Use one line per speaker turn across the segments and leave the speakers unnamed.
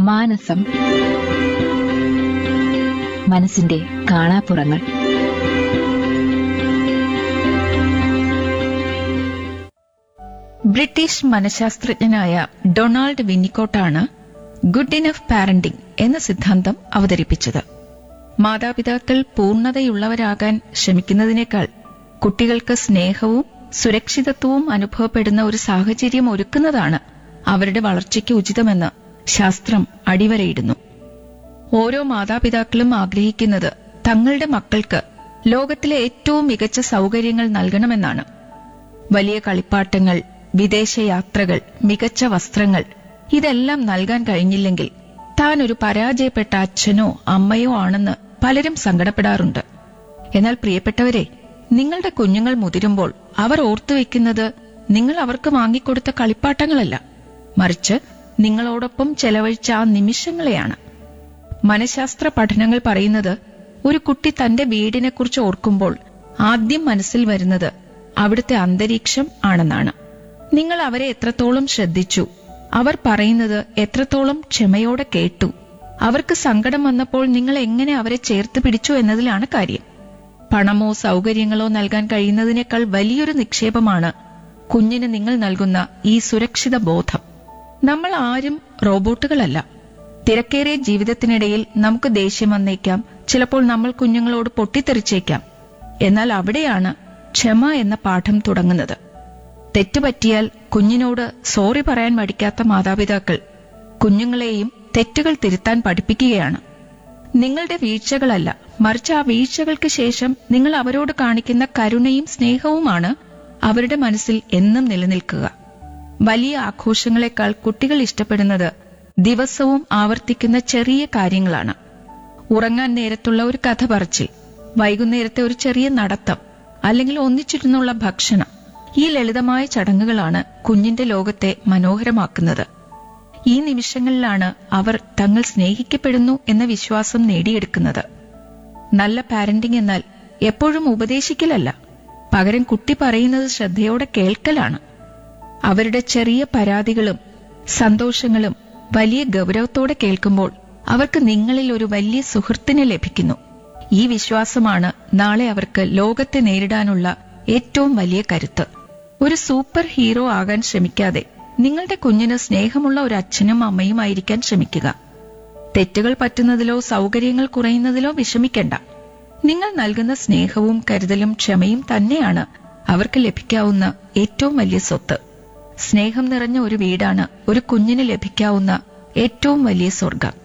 മാനസം മനസ്സിന്റെ കാണാപ്പുറങ്ങൾ
ബ്രിട്ടീഷ് മനഃശാസ്ത്രജ്ഞനായ ഡൊണാൾഡ് വിന്നിക്കോട്ടാണ് ഗുഡ് ഇനഫ് പാരന്റിംഗ് എന്ന സിദ്ധാന്തം അവതരിപ്പിച്ചത് മാതാപിതാക്കൾ പൂർണ്ണതയുള്ളവരാകാൻ ശ്രമിക്കുന്നതിനേക്കാൾ കുട്ടികൾക്ക് സ്നേഹവും സുരക്ഷിതത്വവും അനുഭവപ്പെടുന്ന ഒരു സാഹചര്യം ഒരുക്കുന്നതാണ് അവരുടെ വളർച്ചയ്ക്ക് ഉചിതമെന്ന് ശാസ്ത്രം അടിവരയിടുന്നു ഓരോ മാതാപിതാക്കളും ആഗ്രഹിക്കുന്നത് തങ്ങളുടെ മക്കൾക്ക് ലോകത്തിലെ ഏറ്റവും മികച്ച സൗകര്യങ്ങൾ നൽകണമെന്നാണ് വലിയ കളിപ്പാട്ടങ്ങൾ വിദേശയാത്രകൾ മികച്ച വസ്ത്രങ്ങൾ ഇതെല്ലാം നൽകാൻ കഴിഞ്ഞില്ലെങ്കിൽ താൻ ഒരു പരാജയപ്പെട്ട അച്ഛനോ അമ്മയോ ആണെന്ന് പലരും സങ്കടപ്പെടാറുണ്ട് എന്നാൽ പ്രിയപ്പെട്ടവരെ നിങ്ങളുടെ കുഞ്ഞുങ്ങൾ മുതിരുമ്പോൾ അവർ ഓർത്തുവെക്കുന്നത് നിങ്ങൾ അവർക്ക് വാങ്ങിക്കൊടുത്ത കളിപ്പാട്ടങ്ങളല്ല മറിച്ച് നിങ്ങളോടൊപ്പം ചെലവഴിച്ച ആ നിമിഷങ്ങളെയാണ് മനഃശാസ്ത്ര പഠനങ്ങൾ പറയുന്നത് ഒരു കുട്ടി തന്റെ വീടിനെക്കുറിച്ച് ഓർക്കുമ്പോൾ ആദ്യം മനസ്സിൽ വരുന്നത് അവിടുത്തെ അന്തരീക്ഷം ആണെന്നാണ് നിങ്ങൾ അവരെ എത്രത്തോളം ശ്രദ്ധിച്ചു അവർ പറയുന്നത് എത്രത്തോളം ക്ഷമയോടെ കേട്ടു അവർക്ക് സങ്കടം വന്നപ്പോൾ നിങ്ങൾ എങ്ങനെ അവരെ ചേർത്ത് പിടിച്ചു എന്നതിലാണ് കാര്യം പണമോ സൗകര്യങ്ങളോ നൽകാൻ കഴിയുന്നതിനേക്കാൾ വലിയൊരു നിക്ഷേപമാണ് കുഞ്ഞിന് നിങ്ങൾ നൽകുന്ന ഈ സുരക്ഷിത ബോധം നമ്മൾ ആരും റോബോട്ടുകളല്ല തിരക്കേറിയ ജീവിതത്തിനിടയിൽ നമുക്ക് ദേഷ്യം വന്നേക്കാം ചിലപ്പോൾ നമ്മൾ കുഞ്ഞുങ്ങളോട് പൊട്ടിത്തെറിച്ചേക്കാം എന്നാൽ അവിടെയാണ് ക്ഷമ എന്ന പാഠം തുടങ്ങുന്നത് തെറ്റുപറ്റിയാൽ കുഞ്ഞിനോട് സോറി പറയാൻ മടിക്കാത്ത മാതാപിതാക്കൾ കുഞ്ഞുങ്ങളെയും തെറ്റുകൾ തിരുത്താൻ പഠിപ്പിക്കുകയാണ് നിങ്ങളുടെ വീഴ്ചകളല്ല മറിച്ച് ആ വീഴ്ചകൾക്ക് ശേഷം നിങ്ങൾ അവരോട് കാണിക്കുന്ന കരുണയും സ്നേഹവുമാണ് അവരുടെ മനസ്സിൽ എന്നും നിലനിൽക്കുക വലിയ ആഘോഷങ്ങളെക്കാൾ കുട്ടികൾ ഇഷ്ടപ്പെടുന്നത് ദിവസവും ആവർത്തിക്കുന്ന ചെറിയ കാര്യങ്ങളാണ് ഉറങ്ങാൻ നേരത്തുള്ള ഒരു കഥ പറച്ചിൽ വൈകുന്നേരത്തെ ഒരു ചെറിയ നടത്തം അല്ലെങ്കിൽ ഒന്നിച്ചിരുന്നുള്ള ഭക്ഷണം ഈ ലളിതമായ ചടങ്ങുകളാണ് കുഞ്ഞിന്റെ ലോകത്തെ മനോഹരമാക്കുന്നത് ഈ നിമിഷങ്ങളിലാണ് അവർ തങ്ങൾ സ്നേഹിക്കപ്പെടുന്നു എന്ന വിശ്വാസം നേടിയെടുക്കുന്നത് നല്ല പാരന്റിംഗ് എന്നാൽ എപ്പോഴും ഉപദേശിക്കലല്ല പകരം കുട്ടി പറയുന്നത് ശ്രദ്ധയോടെ കേൾക്കലാണ് അവരുടെ ചെറിയ പരാതികളും സന്തോഷങ്ങളും വലിയ ഗൗരവത്തോടെ കേൾക്കുമ്പോൾ അവർക്ക് നിങ്ങളിൽ ഒരു വലിയ സുഹൃത്തിനെ ലഭിക്കുന്നു ഈ വിശ്വാസമാണ് നാളെ അവർക്ക് ലോകത്തെ നേരിടാനുള്ള ഏറ്റവും വലിയ കരുത്ത് ഒരു സൂപ്പർ ഹീറോ ആകാൻ ശ്രമിക്കാതെ നിങ്ങളുടെ കുഞ്ഞിന് സ്നേഹമുള്ള ഒരു അച്ഛനും അമ്മയും ആയിരിക്കാൻ ശ്രമിക്കുക തെറ്റുകൾ പറ്റുന്നതിലോ സൗകര്യങ്ങൾ കുറയുന്നതിലോ വിഷമിക്കണ്ട നിങ്ങൾ നൽകുന്ന സ്നേഹവും കരുതലും ക്ഷമയും തന്നെയാണ് അവർക്ക് ലഭിക്കാവുന്ന ഏറ്റവും വലിയ സ്വത്ത് സ്നേഹം നിറഞ്ഞ ഒരു വീടാണ് ഒരു കുഞ്ഞിന് ലഭിക്കാവുന്ന ഏറ്റവും വലിയ സ്വർഗം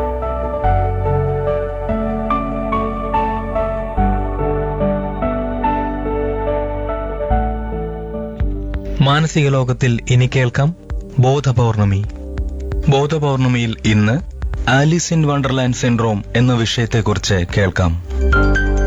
മാനസിക ലോകത്തിൽ ഇനി കേൾക്കാം ബോധപൗർണമി ബോധപൗർണമിയിൽ ഇന്ന് ആലിസ് ഇൻ വണ്ടർലാൻഡ് സിൻഡ്രോം എന്ന വിഷയത്തെക്കുറിച്ച് കേൾക്കാം